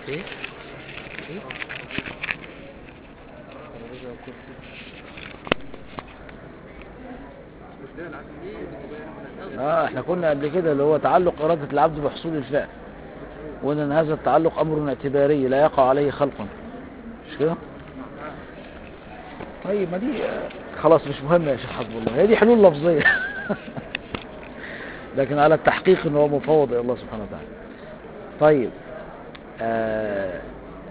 ايه ايه ترابيزة وكرسي اه احنا كنا قبل كده اللي هو تعلق إرادة العبد بحصول الفعل وقلنا ان هذا التعلق امر اعتباري لا يقع عليه خلقا مش كده طيب ما دي آه، خلاص مش مهم يا شيخ حسب الله هي دي حلول لفظية لكن على التحقيق ان هو مفوض الى الله سبحانه وتعالى طيب آه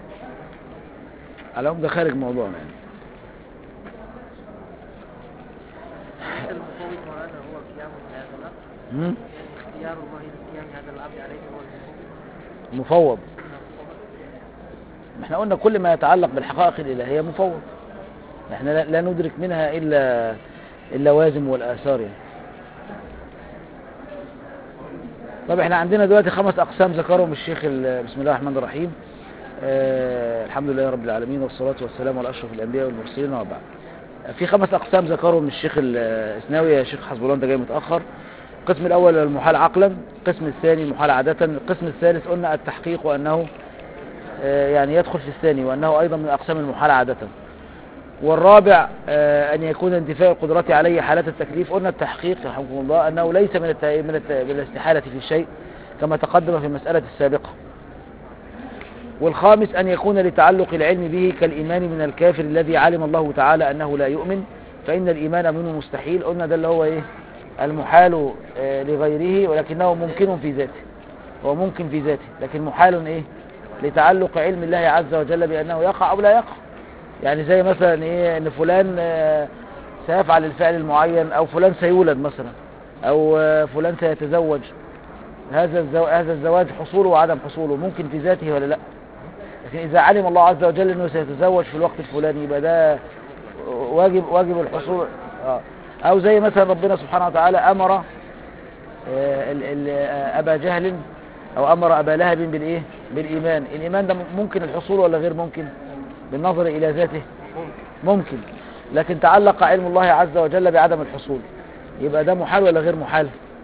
على العموم ده خارج موضوعنا يعني ليس المفوض مولانا هو القيام بهذا الأمر مم؟ اختيار الله لقيام هذا العبد عليه هو المفوض مفوض ما احنا قلنا كل ما يتعلق بالحقائق الإلهية مفوض احنا لا- لا ندرك منها إلا اللوازم والآثار يعني طب احنا عندنا دلوقتي خمس أقسام ذكرهم الشيخ ال- بسم الله الرحمن الرحيم آه الحمد لله رب العالمين والصلاة والسلام على أشرف الأنبياء والمرسلين وبعد في خمس أقسام ذكرهم الشيخ الإسناوي يا شيخ حسب الله أنت جاي متأخر القسم الأول المحال عقلا القسم الثاني المحال عادة القسم الثالث قلنا التحقيق وأنه آه، يعني يدخل في الثاني وأنه أيضا من أقسام المحال عادة والرابع آه، أن يكون انتفاء القدرة عليه حالات التكليف قلنا التحقيق رحمكم الله أنه ليس من الت- من الت- من الاستحالة في شيء كما تقدم في المسألة السابقة والخامس أن يكون لتعلق العلم به كالإيمان من الكافر الذي علم الله تعالى أنه لا يؤمن فإن الإيمان منه مستحيل قلنا ده اللي هو إيه المحال آه، لغيره ولكنه ممكن في ذاته هو ممكن في ذاته لكن محال إيه لتعلق علم الله عز وجل بأنه يقع أو لا يقع يعني زي مثلا إيه أن فلان آه، سيفعل الفعل المعين أو فلان سيولد مثلا أو آه، فلان سيتزوج هذا الزو... هذا الزواج حصوله وعدم حصوله ممكن في ذاته ولا لا لكن إذا علم الله عز وجل أنه سيتزوج في الوقت الفلاني يبقى ده واجب واجب الحصول آه. أو زي مثلا ربنا سبحانه وتعالى أمر آه، ال- ال- آه، أبا جهل أو أمر أبا لهب بالإيه بالإيمان الإيمان ده ممكن الحصول ولا غير ممكن بالنظر إلى ذاته ممكن لكن تعلق علم الله عز وجل بعدم الحصول يبقى ده محال ولا غير محال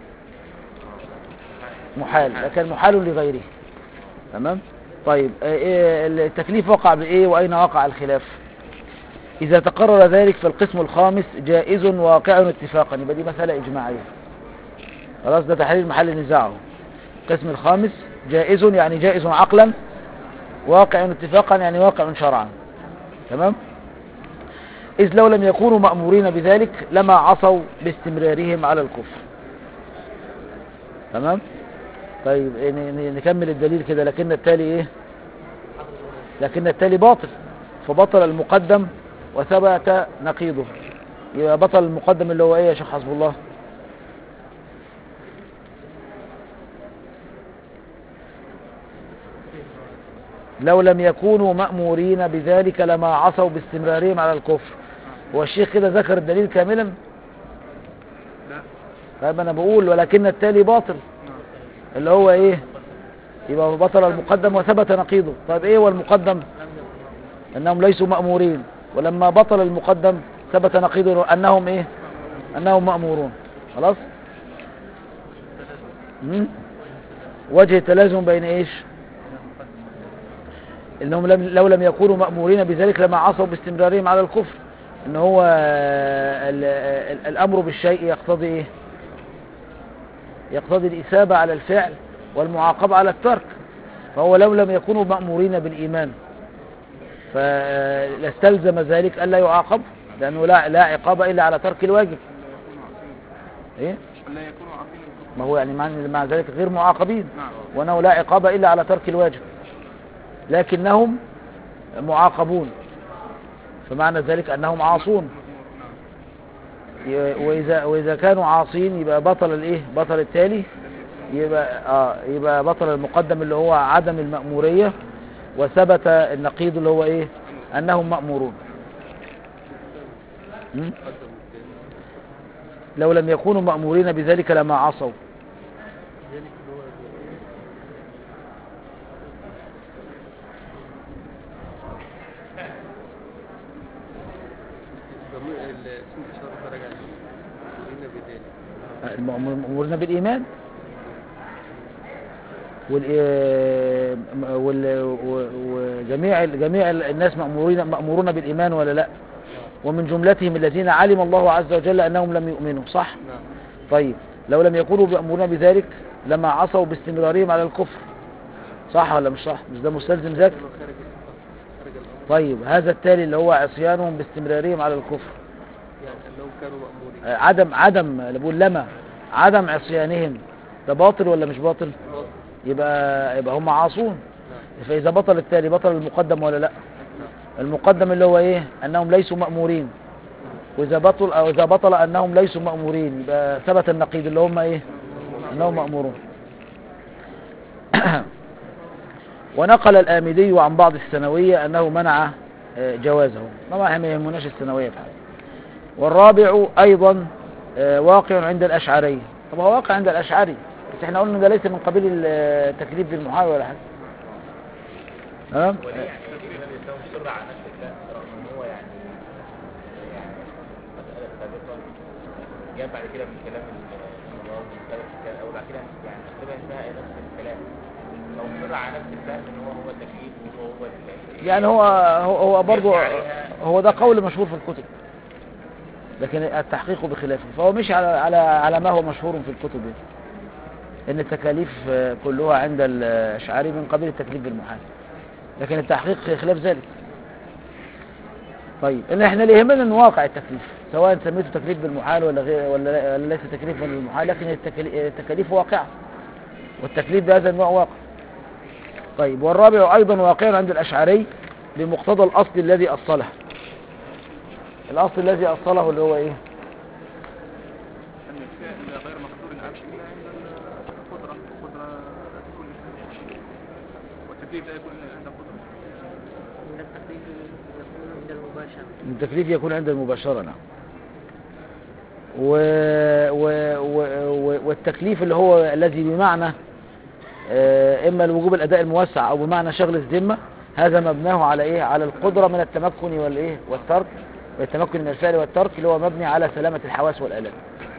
محال لكن محال لغيره تمام طيب آه، إيه التكليف وقع بإيه وأين وقع الخلاف إذا تقرر ذلك فالقسم الخامس جائز واقع اتفاقا يبقى دي مسألة إجماعية خلاص ده تحليل محل نزاعه القسم الخامس جائز يعني جائز عقلا واقع اتفاقا يعني واقع شرعا تمام إذ لو لم يكونوا مأمورين بذلك لما عصوا باستمرارهم على الكفر تمام طيب ن- ن- نكمل الدليل كده لكن التالي ايه لكن التالي باطل فبطل المقدم وثبت نقيضه يبقى بطل المقدم اللي هو ايه يا شيخ حسب الله لو لم يكونوا مأمورين بذلك لما عصوا باستمرارهم على الكفر هو الشيخ كده ذكر الدليل كاملا لا طيب انا بقول ولكن التالي باطل اللي هو ايه يبقى بطل المقدم وثبت نقيضه طيب ايه هو المقدم انهم ليسوا مأمورين ولما بطل المقدم ثبت نقيضه انهم ايه انهم مأمورون خلاص مم؟ وجه التلازم بين ايش انهم لم لو لم يكونوا مأمورين بذلك لما عصوا باستمرارهم على الكفر ان هو ال- ال- الامر بالشيء يقتضي ايه يقتضي الإثابة على الفعل والمعاقبة على الترك فهو لو لم يكونوا مأمورين بالإيمان فلاستلزم ذلك ألا يعاقب لأنه لا, لا عقاب إلا على ترك الواجب إيه؟ لا يكونوا عارفين الكفر ما هو يعني مع, مع ذلك غير معاقبين نعم وأنه لا عقاب إلا على ترك الواجب لكنهم معاقبون فمعنى ذلك أنهم عاصون ي- وإذا, وإذا كانوا عاصين يبقى بطل الإيه بطل التالي يبقى, آه يبقى بطل المقدم اللي هو عدم المأمورية وثبت النقيض اللي هو إيه أنهم مأمورون م? لو لم يكونوا مأمورين بذلك لما عصوا ذلك اللي هو ضمير اسم الإشارة درجة المؤمنين بذلك المأمورين بالإيمان وال- آه، وال- و- وجميع جميع الناس مأمورين مأمورون بالإيمان ولا لا ومن جملتهم الذين علم الله عز وجل أنهم لم يؤمنوا صح نعم طيب لو لم يكونوا مأمورون بذلك لما عصوا باستمرارهم على الكفر صح ولا مش صح مش ده مستلزم ذاك كانوا خارج خارج الأمر طيب هذا التالي اللي هو عصيانهم باستمرارهم على الكفر يعني أنهم كانوا مأمورين آه، عدم عدم اللي بقول لما عدم عصيانهم ده باطل ولا مش باطل باطل. يبقى يبقى هم عاصون نعم فإذا بطل التالي بطل المقدم ولا لا نعم المقدم اللي هو ايه انهم ليسوا مأمورين واذا بطل او اذا بطل انهم ليسوا مأمورين يبقى ثبت النقيض اللي هم ايه انهم مأمورون ونقل الآمدي عن بعض الثانوية انه منع آه، جوازه طبعا احنا ما يهمناش الثانوية في حاجة والرابع ايضا آه، واقع عند الاشعرية طب هو واقع عند الاشعري بس احنا قلنا ده ليس من قبيل التكليف بالمحاول ولا حاجة تمام وليه يعني الإمام الإسلام مصر على نفس الكلام رغم إن هو يعني يعني مسألة سابقة جاء بعد كده من كلام النووي وكلام الكلام أو بعد كده يعني تقريبا اسمها نفس الكلام لو مصر على نفس الفهم إن هو هو التكليف وهو هو ال- يعني هو هو, هو برضه يبني عليها. هو ده قول مشهور في الكتب لكن التحقيق بخلافه فهو مش على على على ما هو مشهور في الكتب يعني. ان التكاليف آه، كلها عند الاشعري من قبيل التكليف بالمحال لكن التحقيق خلاف ذلك طيب ان احنا اللي يهمنا ان واقع التكليف سواء سميته تكليف بالمحال ولا غير ولا ولا ليس تكليف بالمحال لكن التكالي- التكاليف واقعه والتكليف بهذا النوع واقع طيب والرابع أيضا واقع عند الأشعري بمقتضى الأصل الذي أصله الأصل الذي أصله اللي هو إيه أن الفعل غير مقدور العبد إلا عند القدرة القدرة تكون والتكليف لا يكون إلا عند القدرة من التقليد يكون عند المباشرة التكليف يكون عند المباشرة نعم و... و... و... و... والتكليف اللي هو الذي بمعنى آه، إما الوجوب الأداء الموسع أو بمعنى شغل الذمة هذا مبناه على إيه على القدرة من التمكن والإيه والترك والتمكن من الفعل والترك اللي هو مبني على سلامة الحواس والآلات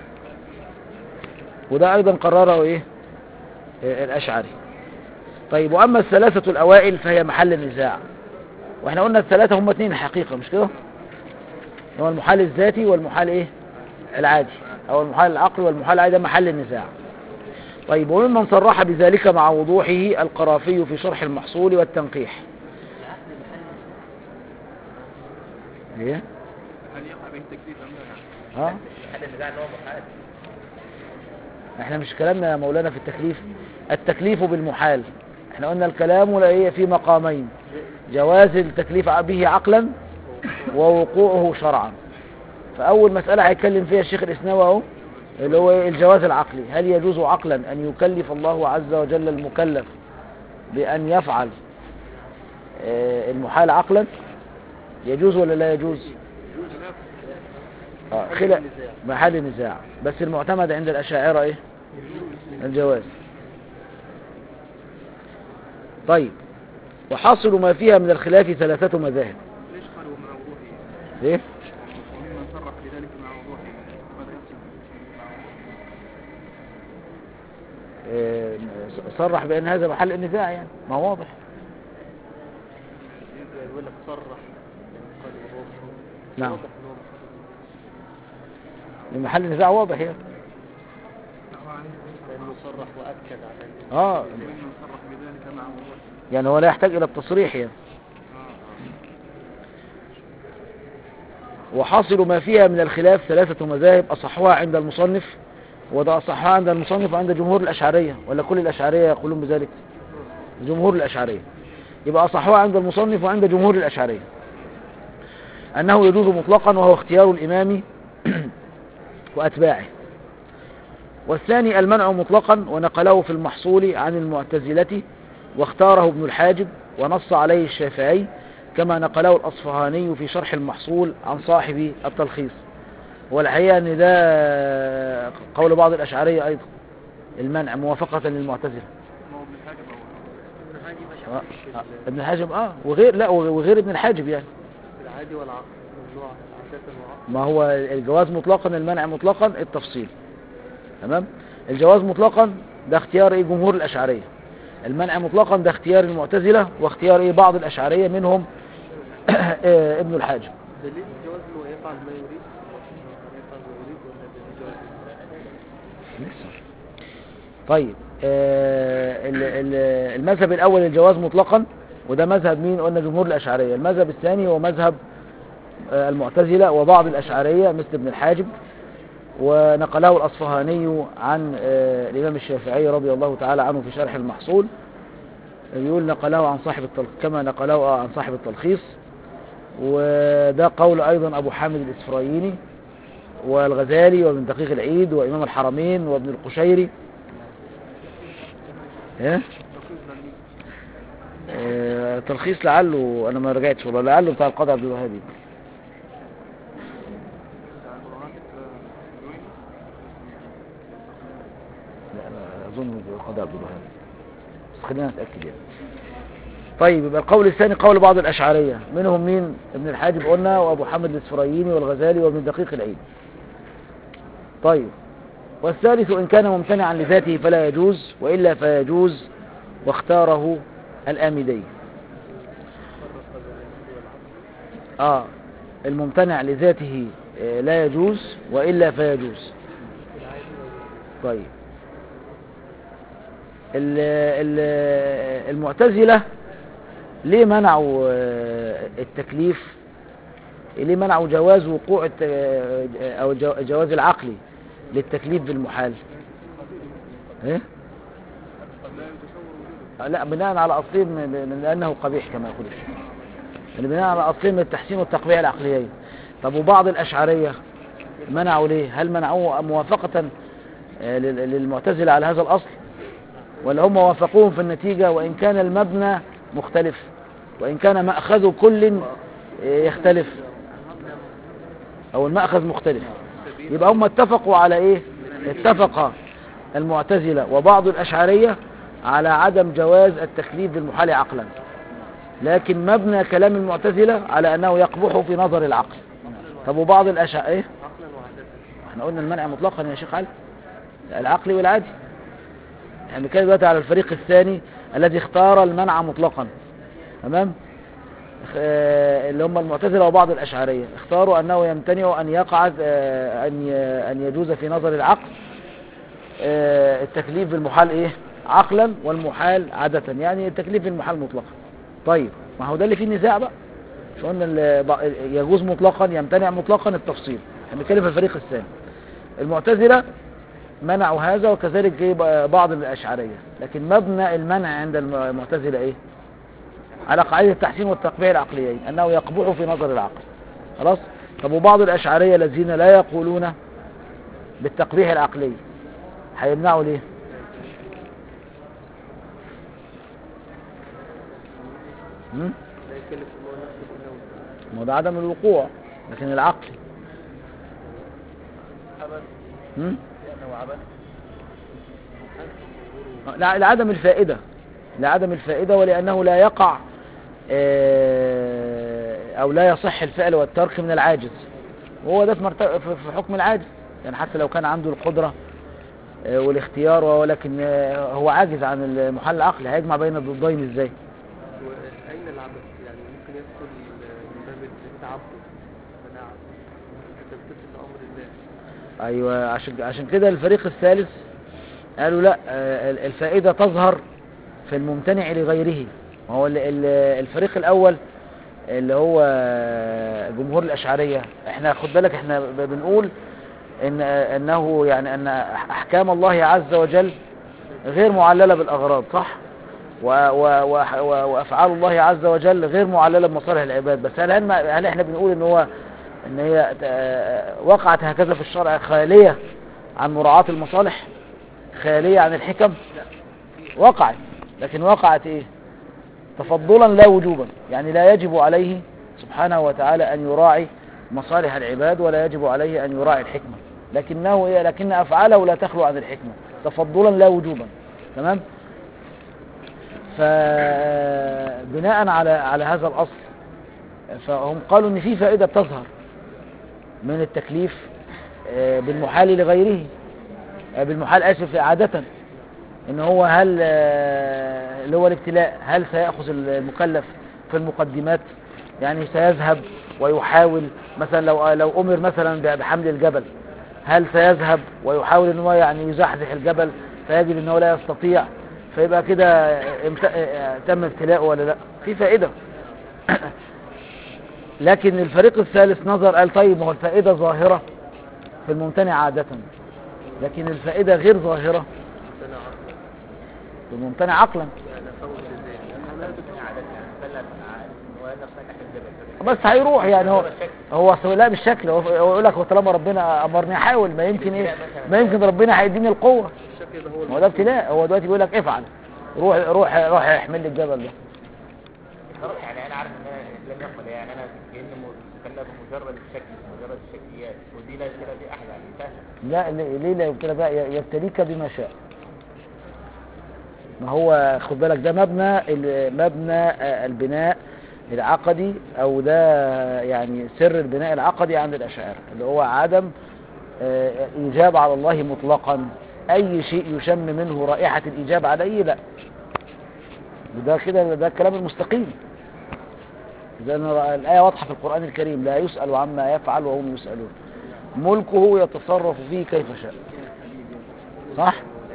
وده أيضا قرره إيه آه، الأشعري طيب وأما الثلاثة الأوائل فهي محل نزاع واحنا قلنا الثلاثة هم اثنين حقيقة مش كده هو المحال الذاتي والمحال ايه العادي او المحال العقلي والمحال العادي ده محل النزاع طيب وممن صرح بذلك مع وضوحه القرافي في شرح المحصول والتنقيح ايه هل يقع به التكليف أم لا؟ ها حد النزاع إن هو محال احنا مش كلامنا يا مولانا في التكليف التكليف بالمحال احنا قلنا الكلام ولا ايه في مقامين جواز التكليف به عقلا ووقوعه شرعا فاول مسألة هيتكلم فيها الشيخ الاسناوي اهو اللي هو إيه؟ الجواز العقلي هل يجوز عقلا ان يكلف الله عز وجل المكلف بان يفعل آه، المحال عقلا يجوز ولا لا يجوز آه، خلاف محل نزاع بس المعتمد عند الأشاعرة إيه الجواز طيب وحاصل ما فيها من الخلاف ثلاثة مذاهب ليش قالوا مع وضوحه؟ ليه وممن صرح بذلك مع وضوحه ماذا يقصد؟ آه، صرح بأن هذا محل النزاع يعني ما هو واضح يقول لك صرح قال وهو نعم. واضح إن هو محل. محل النزاع واضح يعني لأنه صرح وأكد على إن- اه وممن صرح بذلك مع وضوحه يعني هو لا يحتاج إلى التصريح يعني وحاصل ما فيها من الخلاف ثلاثة مذاهب أصحها عند المصنف وده أصحها عند المصنف وعند جمهور الأشعرية ولا كل الأشعرية يقولون بذلك جمهور الأشعرية يبقى أصحها عند المصنف وعند جمهور الأشعرية أنه يجوز مطلقا وهو اختيار الإمام وأتباعه والثاني المنع مطلقا ونقله في المحصول عن المعتزلة واختاره ابن الحاجب ونص عليه الشافعي كما نقله الأصفهاني في شرح المحصول عن صاحب التلخيص والحقيقة أن ده قول بعض الأشعرية أيضا المنع موافقة للمعتزلة ما هو ابن الحاجب أو ابن حاجب ما آه، شافش آه، ال- ابن الحاجب اه وغير لا وغير ابن الحاجب يعني العادي والعقل ممنوع عادة وعقل ما هو الجواز مطلقا المنع مطلقا التفصيل تمام الجواز مطلقا ده اختيار ايه جمهور الأشعرية المنع مطلقا ده اختيار المعتزلة واختيار ايه بعض الأشعرية منهم آه، ابن الحاجب دليل الجواز هو يفعل ما يريد يفعل ما يريد ولا دليل جواز طيب آه، ال- ال- المذهب الأول الجواز مطلقا وده مذهب مين قلنا جمهور الأشعرية المذهب الثاني هو مذهب آه، المعتزلة وبعض الأشعرية مثل ابن الحاجب ونقله الأصفهاني عن آه، الإمام الشافعي رضي الله تعالى عنه في شرح المحصول يقول نقله عن صاحب التلخ كما نقله عن صاحب التلخيص وده قول أيضا أبو حامد الإسفرايني والغزالي وابن دقيق العيد وإمام الحرمين وابن القشيري ايه آه، تلخيص لعله انا ما رجعتش والله لعله بتاع القاضي عبد الوهاب يمكن. لا انا اظن القاضي عبد الوهاب بس خلينا نتاكد يعني طيب يبقى القول الثاني قول بعض الاشعريه منهم مين ابن الحاجب قلنا وابو حامد الاسفرايني والغزالي وابن دقيق العيد طيب والثالث إن كان ممتنعا لذاته فلا يجوز وإلا فيجوز واختاره الآمدي آه الممتنع لذاته آه، لا يجوز وإلا فيجوز طيب ال- ال- المعتزلة ليه منعوا آه، التكليف ليه منعوا جواز وقوع الت- آه، أو جو- جواز العقلي للتكليف بالمحال ايه آه، لا بناء على اصلين من- من لانه قبيح كما يقول الشيخ يعني بناء على اصلين من التحسين والتقبيح العقليين طب وبعض الاشعريه منعوا ليه هل منعوه موافقه آه، لل- للمعتزله على هذا الاصل ولا هم وافقوهم في النتيجه وان كان المبنى مختلف وان كان ماخذ كل آه، يختلف او الماخذ مختلف يبقى هم اتفقوا على ايه اتفق المعتزلة وبعض الاشعرية على عدم جواز التكليف بالمحال عقلا لكن مبنى كلام المعتزلة على انه يقبح في نظر العقل طب وبعض الاشعرية ايه عقلا وعادة احنا قلنا المنع مطلقا يا شيخ علي العقلي والعادي يعني بنتكلم دلوقتي على الفريق الثاني الذي اختار المنع مطلقا تمام آه، اللي هم المعتزلة وبعض الأشعرية اختاروا أنه يمتنع أن يقع آه، أن ي- أن يجوز في نظر العقل آه، التكليف بالمحال إيه عقلا والمحال عادة يعني التكليف بالمحال مطلقا طيب ما هو ده اللي فيه النزاع بقى مش قلنا ال- ب- يجوز مطلقا يمتنع مطلقا التفصيل احنا بنتكلم في الفريق الثاني المعتزلة منعوا هذا وكذلك جه ب- بعض الأشعرية لكن مبنى المنع عند المعتزلة إيه على قاعدة التحسين والتقبيح العقليين أنه يقبح في نظر العقل خلاص طب وبعض الأشعرية الذين لا يقولون بالتقبيح العقلي هيمنعوا ليه هم؟ لا يكلف الله نفسه الا وسعها ما هو ده عدم الوقوع لكن العقل عبث هم؟ لأنه عبث لا لعدم الفائدة لعدم الفائدة ولأنه لا يقع آه، أو لا يصح الفعل والترك من العاجز وهو ده في, مرت... في في حكم العاجز يعني حتى لو كان عنده القدرة آه، والاختيار ولكن آه، هو عاجز عن المحل العقلي هيجمع بين الضدين ازاي واين العبث يعني ممكن يدخل من باب التعبد فده تمتثل لامر الله ايوه عشان عشان كده الفريق الثالث قالوا لا آه، الفائدة تظهر في الممتنع لغيره ما هو ال- ال- الفريق الاول اللي هو جمهور الاشعرية احنا خد بالك احنا ب- بنقول ان انه يعني ان احكام الله عز وجل غير معللة بالاغراض صح و و و و وافعال الله عز وجل غير معللة بمصالح العباد بس هل هل, هل احنا بنقول ان هو ان هي آه، وقعت هكذا في الشرع خالية عن مراعاة المصالح خالية عن الحكم وقعت لكن وقعت ايه تفضلا لا وجوبا يعني لا يجب عليه سبحانه وتعالى ان يراعي مصالح العباد ولا يجب عليه ان يراعي الحكمة لكنه إيه؟ لكن افعاله لا تخلو عن الحكمة تفضلا لا وجوبا تمام فبناء على على هذا الاصل فهم قالوا ان في فائدة بتظهر من التكليف آه، بالمحال لغيره آه، بالمحال اسف عادة ان هو هل آه، اللي هو الابتلاء هل سيأخذ المكلف في المقدمات يعني سيذهب ويحاول مثلا لو لو امر مثلا بحمل الجبل هل سيذهب ويحاول ان هو يعني يزحزح الجبل فيجد ان هو لا يستطيع فيبقى كده امت- آه، تم ابتلاءه ولا لا في فائدة لكن الفريق الثالث نظر قال طيب ما هو الفائدة ظاهرة في الممتنع عادة لكن الفائدة غير ظاهرة ممتنع عقلا في الممتنع عقلا يعني فوت ازاي ممتنع عادة يعني فلا هو نفسه تحت الجبل بس هيروح يعني هو هو أصل لا بالشكل هو هو يقول لك هو طالما ربنا امرني احاول ما يمكن ايه ما يمكن ربنا هيديني القوه الشكل ده هو هو ده ابتلاء هو دلوقتي بيقول لك افعل روح روح روح احمل لي الجبل ده خلاص يعني انا عارف ان انا لم يقبل يعني انا كاني مكلف بمجرد الشكل مجرد الشكليات ودي لا يصير دي احلى يعني سهله لا ليه لا يبتلى بقى يبتليك بما شاء ما هو خد بالك ده مبنى ال- مبنى آه، البناء العقدي او ده يعني سر البناء العقدي عند الاشاعره اللي هو عدم آه، ايجاب على الله مطلقا اي شيء يشم منه رائحه الايجاب عليه لا وده كده ده الكلام المستقيم لأن الآية واضحة في القرآن الكريم لا يسأل عما يفعل وهم يسألون ملكه يتصرف فيه كيف شاء صح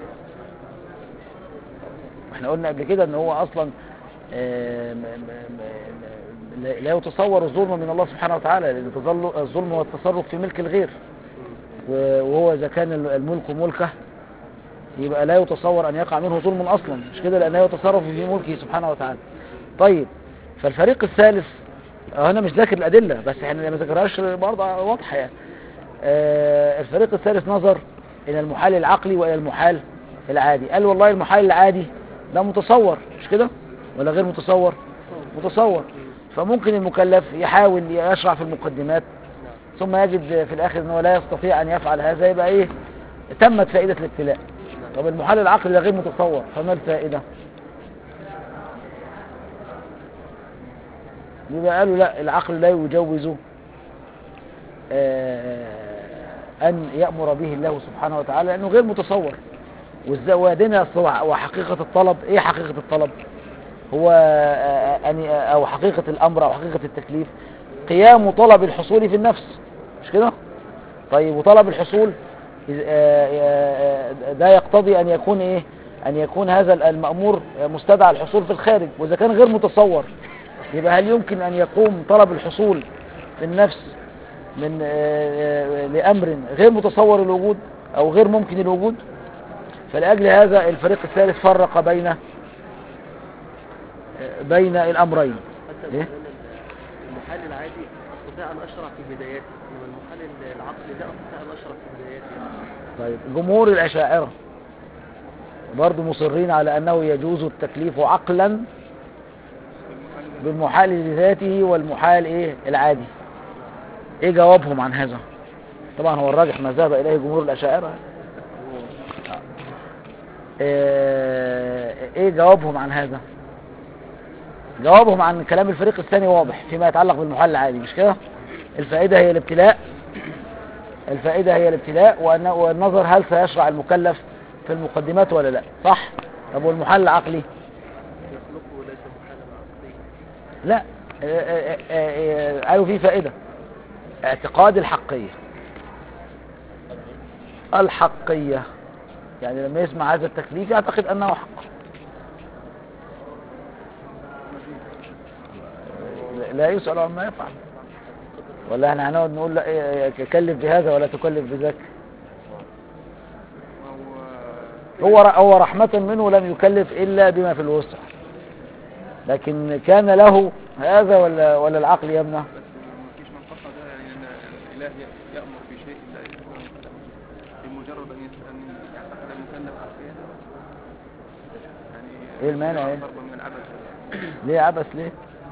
احنا قلنا قبل كده ان هو اصلا آه، م- م- م- لا- لا يتصور الظلم من الله سبحانه وتعالى لان تظل- الظلم هو التصرف في ملك الغير و- وهو اذا كان الملك ملكه يبقى لا يتصور ان يقع منه ظلم اصلا مش كده لانه يتصرف في ملكه سبحانه وتعالى طيب فالفريق الثالث اه انا مش ذاكر الادله بس احنا ما ذكرهاش برضه واضحه يعني آه، الفريق الثالث نظر الى المحال العقلي والى المحال العادي قال والله المحال العادي ده متصور مش كده ولا غير متصور متصور فممكن المكلف يحاول يشرع في المقدمات ثم يجد في الاخر انه لا يستطيع ان يفعل هذا يبقى ايه تمت فائده الابتلاء طب المحال العقلي ده غير متصور فما الفائده يبقى قالوا لا العقل لا يجوز آه، أن يأمر به الله سبحانه وتعالى لأنه غير متصور والزوادنا وحقيقة الطلب إيه حقيقة الطلب هو آه، أن أو حقيقة الأمر أو حقيقة التكليف قيام طلب الحصول في النفس مش كده طيب وطلب الحصول إذ- آه، آه، ده يقتضي أن يكون إيه أن يكون هذا المأمور مستدعى الحصول في الخارج وإذا كان غير متصور يبقى هل يمكن أن يقوم طلب الحصول في النفس من آه، آه، لأمر غير متصور الوجود أو غير ممكن الوجود فلأجل هذا الفريق الثالث فرق بين آه، بين الأمرين حتى إيه؟ إيه؟ المحال العادي استطيع ان اشرع في بداياتي انما المحال العقلي ده استطيع ان اشرع في بداياتي طيب جمهور الأشاعرة برضو مصرين على أنه يجوز التكليف عقلا بالمحال لذاته والمحال إيه العادي إيه جوابهم عن هذا طبعا هو الراجح ما ذهب إليه جمهور الأشاعرة آه، إيه جوابهم عن هذا جوابهم عن كلام الفريق الثاني واضح فيما يتعلق بالمحال العادي مش كده الفائدة هي الابتلاء الفائدة هي الابتلاء وأن- والنظر هل سيشرع المكلف في المقدمات ولا لا صح طب والمحل العقلي يخلقه ليس محالا عقليا لا آه، آه، آه، آه، قالوا في فائدة اعتقاد الحقية الحقية يعني لما يسمع هذا التكليف يعتقد أنه حق لا يسأل عما يفعل ولا احنا هنقعد نقول لا إيه، كلف بهذا ولا تكلف بذاك وهو هو ر- هو رحمة منه لم يكلف إلا بما في الوسع لكن كان له هذا ولا ولا العقل يمنع بس ما فيش من قصد يعني ان الاله ي- يامر بشيء لا يكون بمجرد ان يس- ان يعتقد المكلف عقليا يعني إيه المانع إيه؟ ضرب من العبث ليه عبس ليه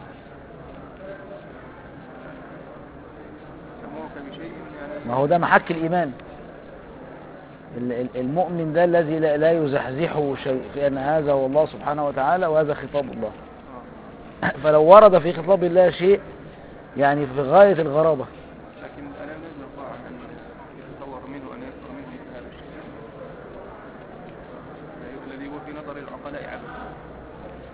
سموه بشيء يعني ما هو ده محك الإيمان ال- ال- المؤمن ده الذي لا لا يزحزحه شيء في أن هذا هو الله سبحانه وتعالى وهذا خطاب الله آه. فلو ورد في خطاب الله شيء يعني في غاية الغرابة لكن انا لا يستطيع ان يتصور منه ان يصدر منه مثل هذا الشيء الذي هو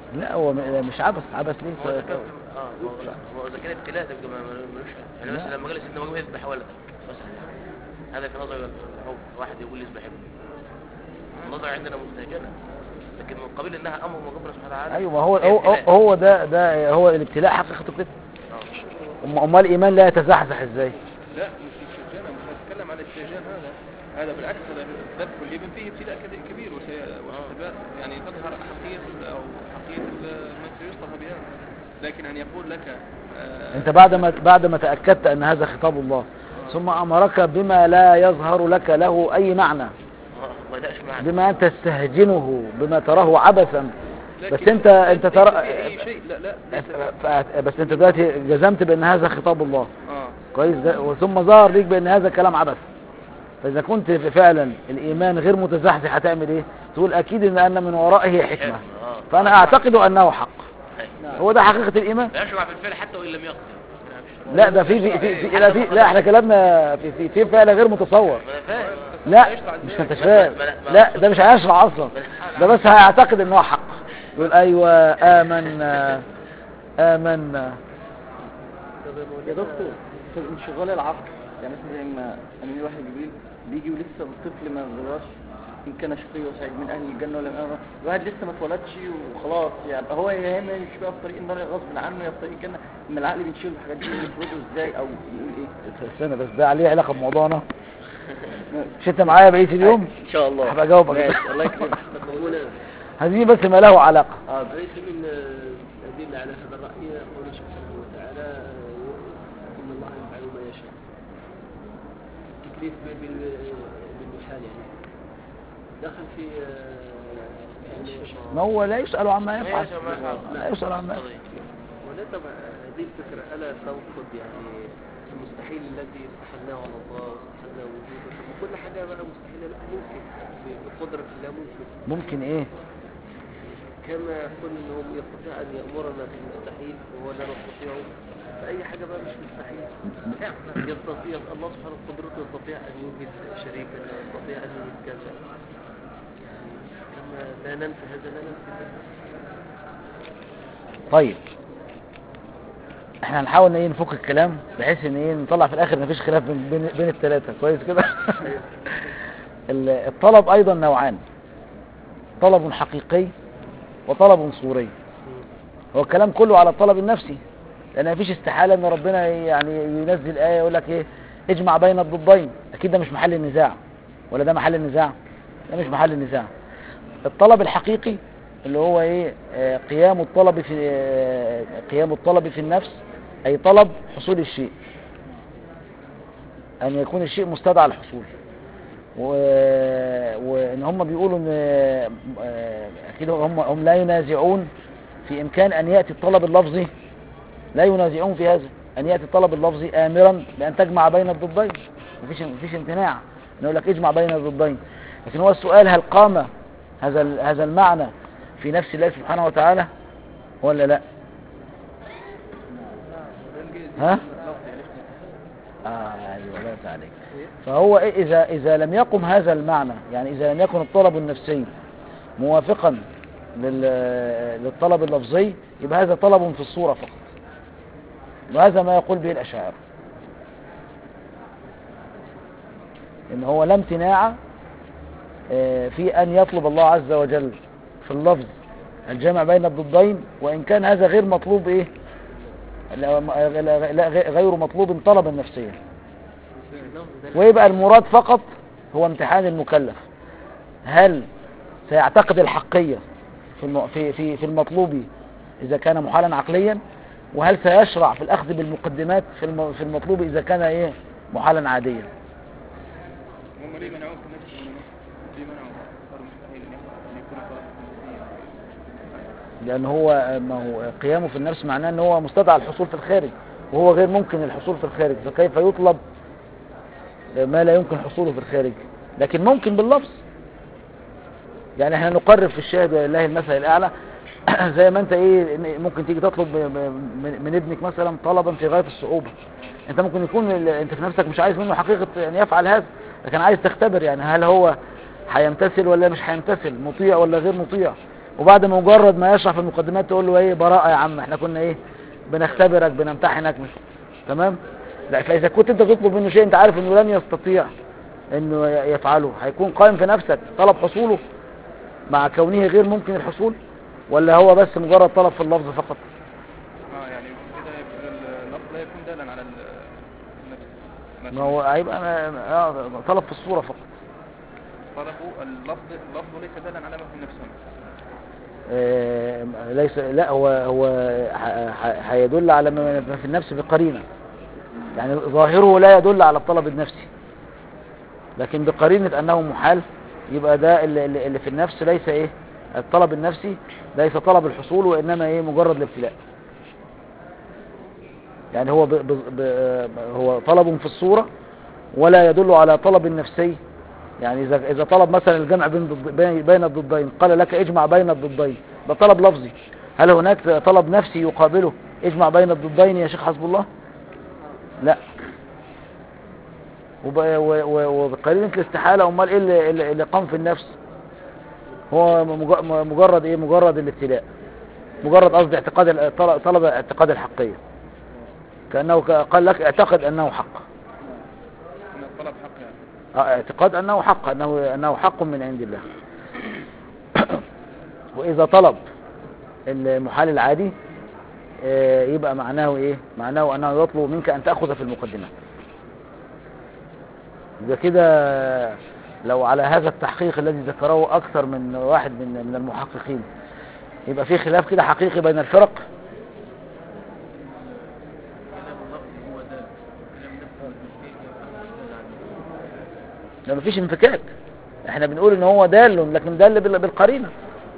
لا هو م- مش عبث عبث ليه هو إذا كان اه هو لا هو إذا كان ابتلاء تبقى ما- ما- ملوش يعني لا. مثلا لما جالس سيدنا ابراهيم يذبح ولدك مثلا يعني هذا في نظر العرف واحد يقول يذبح ابنه النظر عندنا مستهجنة لكن من قبيل انها امر من ربنا سبحانه وتعالى ايوه ما هو هي هو, ابتلاء. هو ده ده هو الابتلاء حقيقته كده آه. أم- امال الايمان لا يتزحزح ازاي لا مش استهجان مش هتكلم عن الاستهجان هذا هذا بالعكس هذا ذبح الابن فيه ابتلاء كبير- كبير وسي- واختبار يعني تظهر حقيقة ال- او حقيقة ال- من سيصطفى بها لكن ان يقول لك آه، انت بعد ما بعد ما تاكدت ان هذا خطاب الله ثم امرك بما لا يظهر لك له اي معنى آه، ما بدأش معنا بما تستهجنه بما تراه عبثا لكن بس انت ليس- انت ليس ترى فيه اي شيء لا لا ليس ف- بس انت دلوقتي جزمت بان هذا خطاب الله اه كويس ده وثم ظهر ليك بان هذا كلام عبث فاذا كنت فعلا الايمان غير متزحزح هتعمل ايه تقول اكيد ان ان من ورائه حكمه آه. فانا اعتقد انه حق أيوة. هو ده حقيقه الايمان فيشرع في الفعل حتى وان لم يقصد لا ده في في في, في لا في لا احنا كلامنا في في, في فعل غير متصور ما انا فاهم لا مش ما انتش فاهم لا ده مش هيشرع اصلا ده بس هيعتقد ان هو حق يقول ايوه امنا امنا طب يا يا مولانا دكتور في انشغال العقل يعني مثلا زي ما امين الواحد جبريل بيجي ولسه الطفل ما بيغيرش ان كان شقي وسعيد من اهل الجنه ولا من اهل النار. الواحد لسه ما اتولدش وخلاص يعني هو يا اما يمشي بقى في طريق النار غصب عنه يا في طريق الجنه اما العقل بيشيل الحاجات دي يفرضه ازاي او يقول ايه استنى بس ده عليه علاقه بموضوعنا مش انت معايا بقيه اليوم ان شاء الله هبقى اجاوبك ماشي الله يكرمك طب مولانا هذه بس ما له علاقه اه ليس من الأدلة على هذا الرأي قوله سبحانه وتعالى آه، إن الله يفعل ما يشاء تكليف بال- بال- بالمحال يعني دخل في آه، يعني ما هو لا يسأل عما يفعل ماشي، ما يفعل. لا يسأل عما يفعل ولا طبعا هذه الفكرة ألا تنقض يعني المستحيل الذي استحلناه على الله واستحلناه وجوده طب كل حاجة بقى مستحيلة لا ممكن بقدرة الله ممكن ممكن ايه كما يقول انهم يستطيع ان يامرنا بالمستحيل وهو لا نستطيعه فاي حاجه بقى مش مستحيل يستطيع الله سبحانه قدرته يستطيع ان يوجد شريكا يستطيع ان يوجد كذا يعني كما لا ننفي هذا لا ننفي هذا طيب احنا هنحاول ان ايه نفك الكلام بحيث ان ايه نطلع في الاخر مفيش خلاف بين بين, بين الثلاثه كويس كده ال- الطلب ايضا نوعان طلب حقيقي وطلب صوري هو الكلام كله على الطلب النفسي لان مفيش استحاله ان ربنا يعني ينزل ايه يقول لك ايه اجمع بين الضدين اكيد ده مش محل النزاع ولا ده محل النزاع ده مش محل النزاع الطلب الحقيقي اللي هو ايه آه، قيام الطلب في آه، قيام الطلب في النفس اي طلب حصول الشيء ان يكون الشيء مستدعى الحصول و... وان هم بيقولوا ان آه، آه، اكيد هم هم لا ينازعون في امكان ان ياتي الطلب اللفظي لا ينازعون في هذا ان ياتي الطلب اللفظي امرا بان تجمع بين الضدين مفيش مفيش امتناع نقول لك اجمع بين الضدين لكن هو السؤال هل قام هذا ال- هذا المعنى في نفس الله سبحانه وتعالى ولا لا ها اه ايوه لا عليك فهو إيه اذا اذا لم يقم هذا المعنى يعني اذا لم يكن الطلب النفسي موافقا لل- للطلب اللفظي يبقى هذا طلب في الصورة فقط وهذا ما يقول به الأشاعرة إن هو لا امتناع آه، في أن يطلب الله عز وجل في اللفظ الجمع بين الضدين وإن كان هذا غير مطلوب إيه لا لا- لا- غير مطلوب طلبا نفسيا ويبقى المراد فقط هو امتحان المكلف هل سيعتقد الحقية في الم- في في في المطلوب إذا كان محالا عقليا وهل سيشرع في الأخذ بالمقدمات في الم- في المطلوب إذا كان إيه محالا عاديا هم ليه منعوه في نفس المنع ليه منعوه صار مستحيل ان يحصل ان يكون طلب نفسيا لأن هو ما هو قيامه في النفس معناه أن هو مستدعى الحصول في الخارج وهو غير ممكن الحصول في الخارج فكيف يطلب ما لا يمكن حصوله في الخارج لكن ممكن باللفظ يعني احنا نقرب في الشاهد ولله المثل الأعلى زي ما انت ايه ممكن تيجي تطلب ب- ب- من من ابنك مثلا طلبا في غاية الصعوبة انت ممكن يكون ال- انت في نفسك مش عايز منه حقيقة يعني يفعل هذا لكن عايز تختبر يعني هل هو هيمتثل ولا مش هيمتثل مطيع ولا غير مطيع وبعد ما مجرد ما يشرح في المقدمات تقول له ايه براءة يا عم احنا كنا ايه بنختبرك بنمتحنك مش تمام لا فاذا كنت انت تطلب منه شيء انت عارف انه لن يستطيع انه ي- يفعله هيكون قائم في نفسك طلب حصوله مع كونه غير ممكن الحصول ولا هو بس مجرد طلب في اللفظ فقط اه يعني كده يبقى اللفظ لا يكون دالا على ال- النفس ما هو هيبقى ما- آه، طلب في الصورة فقط طلبه اللفظ اللفظ ليس دالا على ما في النفس هنا. آه، ليس لا هو هو ح- ح- هيدل على ما ما في النفس بقرينة يعني ظاهره لا يدل على الطلب النفسي لكن بقرينة أنه محال يبقى ده اللي, اللي اللي في النفس ليس إيه الطلب النفسي ليس طلب الحصول وإنما إيه مجرد الابتلاء يعني هو ب ب ب هو طلب في الصورة ولا يدل على طلب نفسي يعني إذا إذا طلب مثلا الجمع بين ضد بين بين الضدين قال لك اجمع بين الضدين ده طلب لفظي هل هناك طلب نفسي يقابله اجمع بين الضدين يا شيخ حسب الله لا وب- و- و- وبقرينة الاستحالة امال ايه اللي, اللي اللي قام في النفس هو مج- مجرد ايه مجرد الابتلاء مجرد قصد اعتقاد ال- طل- طلب اعتقاد الحقية كأنه ك- قال لك اعتقد انه حق ان الطلب حق يعني آه، اعتقاد انه حق انه انه حق من عند الله واذا طلب المحال العادي آه، يبقى معناه ايه معناه انه يطلب منك ان تاخذ في المقدمات يبقى كده لو على هذا التحقيق الذي ذكره اكثر من واحد من من المحققين يبقى في خلاف كده حقيقي بين الفرق ده مفيش انفكاك احنا بنقول ان هو دال لكن دال بال- بالقرينه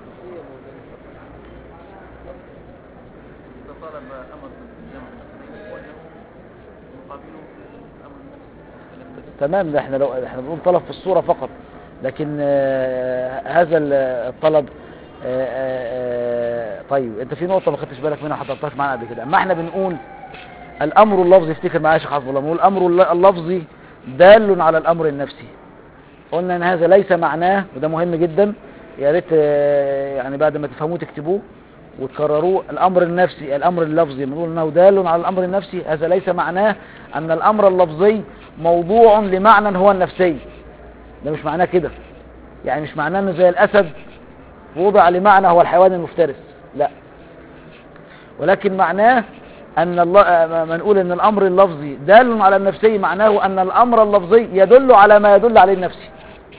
إذا طلب أمر بالجمع وجه مقابله أمر النفس تمام ده احنا لو احنا بنقول طلب في الصوره فقط لكن آه، هذا ال- الطلب آه، آه، آه، طيب انت في نقطه ما خدتش بالك منها حضرتك معانا قبل كده اما احنا بنقول الامر اللفظي افتكر معايا يا شيخ حسب الله بنقول الامر الل- اللفظي دال على الامر النفسي قلنا ان هذا ليس معناه وده مهم جدا يا ريت آه، يعني بعد ما تفهموه تكتبوه وتكرروه الامر النفسي الامر اللفظي بنقول انه دال على الامر النفسي هذا ليس معناه ان الامر اللفظي موضوع لمعنى هو النفسي ده مش معناه كده يعني مش معناه انه زي الاسد وضع لمعنى هو الحيوان المفترس لا ولكن معناه ان الله آه، ما نقول ان الامر اللفظي دال على النفسي معناه ان الامر اللفظي يدل على ما يدل عليه النفسي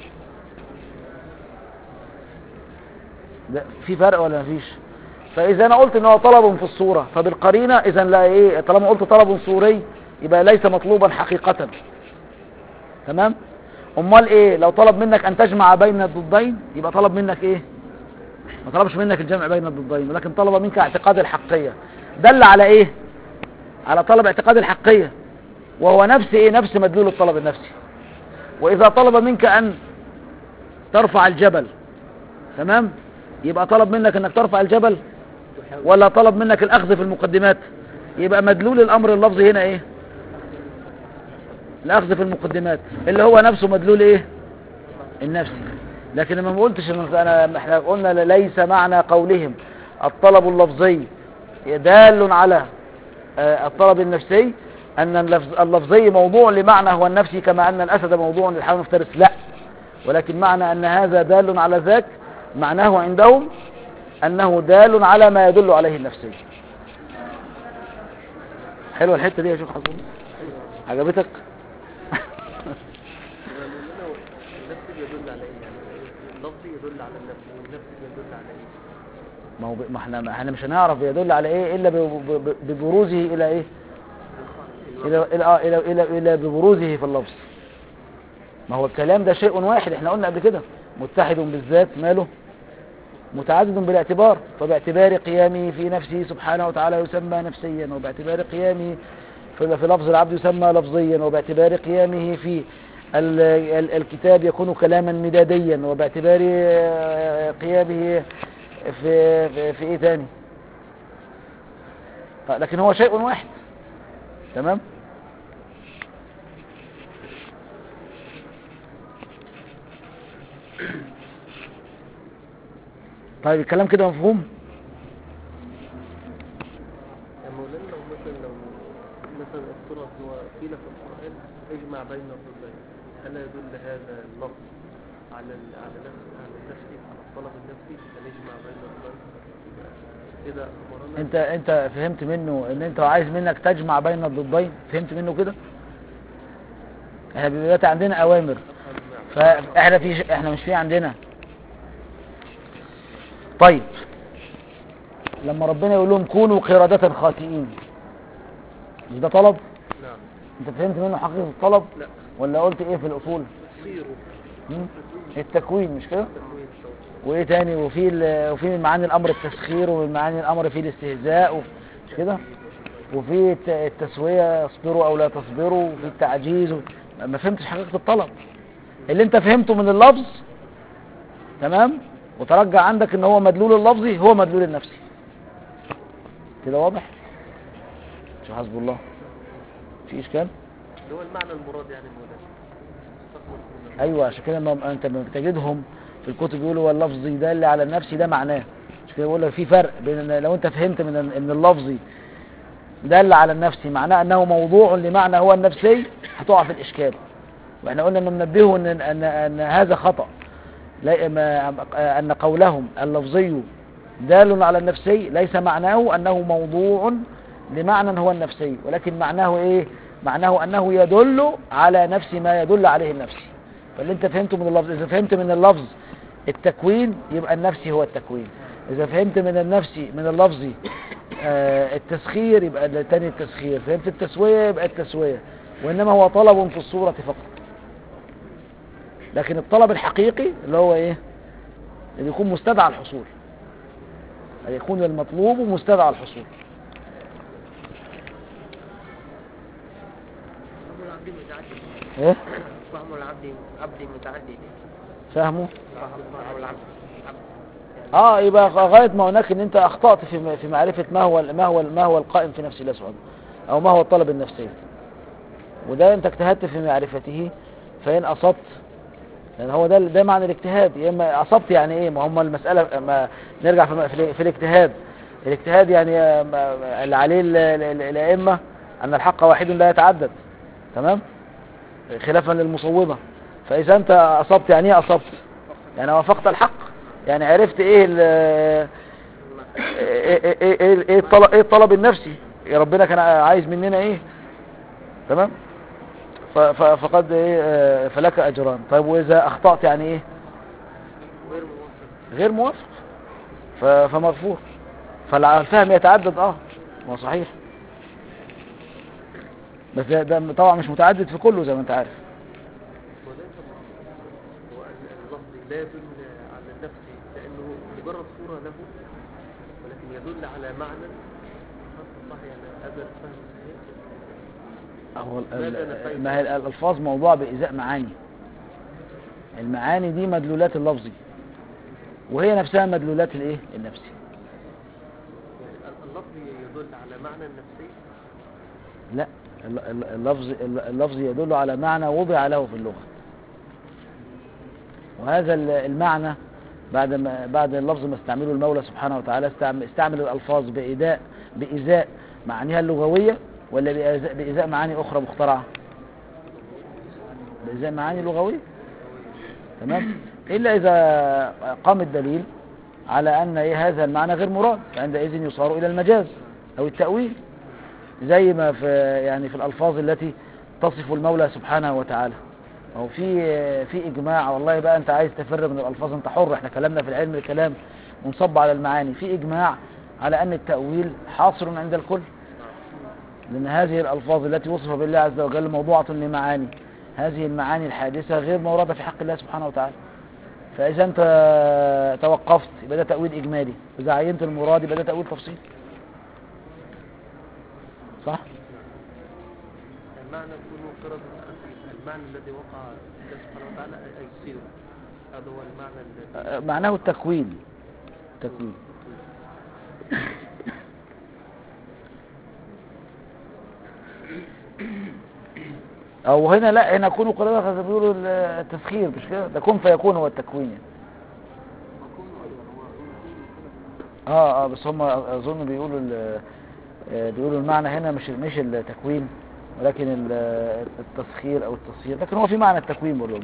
ده في فرق ولا مفيش فاذا انا قلت ان هو طلب في الصوره فبالقرينه اذا لا ايه طالما قلت طلب صوري يبقى ليس مطلوبا حقيقه تمام امال ايه لو طلب منك ان تجمع بين الضدين يبقى طلب منك ايه ما طلبش منك الجمع بين الضدين ولكن طلب منك اعتقاد الحقيه دل على ايه على طلب اعتقاد الحقيه وهو نفس ايه نفس مدلول الطلب النفسي واذا طلب منك ان ترفع الجبل تمام يبقى طلب منك انك ترفع الجبل ولا طلب منك الاخذ في المقدمات يبقى مدلول الامر اللفظي هنا ايه الاخذ في المقدمات اللي هو نفسه مدلول ايه النفسي لكن لما ما قلتش إن انا احنا قلنا ليس معنى قولهم الطلب اللفظي دال على آه، الطلب النفسي ان اللفظ اللفظي موضوع لمعنى هو النفسي كما ان الاسد موضوع للحيوان المفترس لا ولكن معنى ان هذا دال على ذاك معناه عندهم انه دال على ما يدل عليه النفسي حلوه الحته دي يا شيخ حسن عجبتك النفس يدل على ايه يعني اللفظ يدل على النفس والنفس يدل على ايه ما هو ب- ما احنا ما احنا مش هنعرف يدل على ايه الا ب- ب- ب- ببروزه الى ايه الى الى آه، الى الى, إلى ببروزه في اللفظ ما هو الكلام ده شيء واحد احنا قلنا قبل كده متحد بالذات ماله متعدد بالاعتبار فباعتبار قيامه في نفسه سبحانه وتعالى يسمى نفسيا وباعتبار قيامه في في لفظ العبد يسمى لفظيا وباعتبار قيامه في ال- ال- الكتاب يكون كلاما مداديا وباعتبار آه، قيامه في في, في ايه تاني ف- لكن هو شيء واحد تمام طيب الكلام كده مفهوم يا مولانا لو مثلا لو مثلا افترض هو قيل في القرآن اجمع بين الضدين ألا يدل هذا اللفظ على ال- على نفس على النفسي على الطلب النفسي أن يجمع بين الضدين يبقى كده أمرنا انت انت فهمت منه ان انت عايز منك تجمع بين الضدين فهمت منه كده احنا دلوقتي عندنا اوامر فاحنا في احنا مش في عندنا طيب لما ربنا يقول لهم كونوا قردة خاسئين مش ده طلب نعم انت فهمت منه حقيقة الطلب لا ولا قلت ايه في الاصول سيروا مم؟ التكوين مش كده تكوين الصوت وايه تاني وفي ال- وفي من معاني الامر التسخير ومن معاني الامر فيه الاستهزاء و- مش كده وفي الت- التسويه اصبروا او لا تصبروا وفي التعجيز و- ما فهمتش حقيقه الطلب اللي انت فهمته من اللفظ تمام وترجع عندك ان هو مدلول اللفظي هو مدلول النفسي كده واضح شو حسب الله في اشكال اللي هو المعنى المراد يعني مولانا استغفر الله. ايوه عشان كده لما انت لما بتجدهم في الكتب يقولوا هو اللفظي ده اللي على النفسي ده معناه مش كده بقول لك في فرق بين ان لو انت فهمت من ان ان اللفظي دل على النفسي معناه انه موضوع لمعنى هو النفسي هتقع في الاشكال واحنا قلنا ان ننبهه ان ان ان هذا خطا لا ما ان قولهم اللفظي دال على النفسي ليس معناه انه موضوع لمعنى هو النفسي ولكن معناه ايه معناه انه يدل على نفس ما يدل عليه النفسي فاللي انت فهمته من اللفظ اذا فهمت من اللفظ التكوين يبقى النفسي هو التكوين اذا فهمت من النفسي من اللفظي آه، التسخير يبقى التاني التسخير فهمت التسوية يبقى التسوية وانما هو طلب في الصورة فقط لكن الطلب الحقيقي اللي هو ايه اللي يكون مستدعى الحصول أن يكون المطلوب مستدعى الحصول فهم العبد متعدد ايه فهم العبد عبد متعدد فاهمه فهم العبد عبد اه يبقى غايه ما هناك ان انت اخطات في في معرفه ما هو ما هو ما هو القائم في نفس الله سبحانه او ما هو الطلب النفسي وده انت اجتهدت في معرفته فان اصبت لان هو ده ده معنى الاجتهاد يا اما اصبت يعني ايه ما هم المساله ما نرجع في, في, في الاجتهاد الاجتهاد يعني آه، ما- اللي عليه ال- ال- الائمه ان الحق واحد لا يتعدد تمام خلافا للمصوبه فاذا انت اصبت يعني ايه اصبت يعني وافقت الحق يعني عرفت ايه ال ايه ايه ايه ايه الطلب ايه الطلب النفسي يا ربنا كان عايز مننا ايه تمام ف- ف- فقد ايه آه، فلك اجران طيب واذا اخطأت يعني ايه غير موفق غير موافق ف- فمغفور فالفهم يتعدد اه ما هو صحيح بس ده, ده طبعا مش متعدد في كله زي ما انت عارف وليس هو ال- اللفظ لا يدل على النفس لأنه مجرد صورة له ولكن يدل على معنى صح يعني هذا الفهم صحيح هو ال- ماذا ال- نفيت؟ ما هي الألفاظ موضوع بإزاء معاني المعاني دي مدلولات اللفظي وهي نفسها مدلولات الايه النفسي يعني ال- اللفظ يدل على معنى النفسي لا ال- ال- اللفظ ال- اللفظ يدل على معنى وضع له في اللغة وهذا ال- المعنى بعد ما بعد اللفظ ما استعمله المولى سبحانه وتعالى استعمل, استعمل الألفاظ بإيذاء بإزاء معانيها اللغوية ولا بإزاء, بإزاء معاني أخرى مخترعة بإزاء معاني لغوية تمام إلا إذا قام الدليل على أن إيه هذا المعنى غير مراد فعندئذ يصار إلى المجاز أو التأويل زي ما في يعني في الألفاظ التي تصف المولى سبحانه وتعالى أو في في إجماع والله بقى أنت عايز تفر من الألفاظ أنت حر إحنا كلامنا في العلم الكلام منصب على المعاني في إجماع على أن التأويل حاصر عند الكل لأن هذه الألفاظ التي وصف بالله عز وجل موضوعة لمعاني هذه المعاني الحادثة غير موردة في حق الله سبحانه وتعالى فإذا أنت توقفت يبقى ده تأويل إجمالي إذا عينت المراد يبقى ده تأويل تفصيلي صح؟ المعنى كونه قرد خفيف المعنى الذي وقع الله سبحانه وتعالى أي يصير هذا هو المعنى الذي آه، معناه التكوين تكوين او هنا لا هنا كونوا قريبا زي ما بيقولوا التسخير مش كده ده كن فيكون هو التكوين يعني. اه اه بس هم اظن بيقولوا ال- آه، بيقولوا المعنى هنا مش مش التكوين ولكن ال- التسخير او التصهير لكن هو في معنى التكوين برضه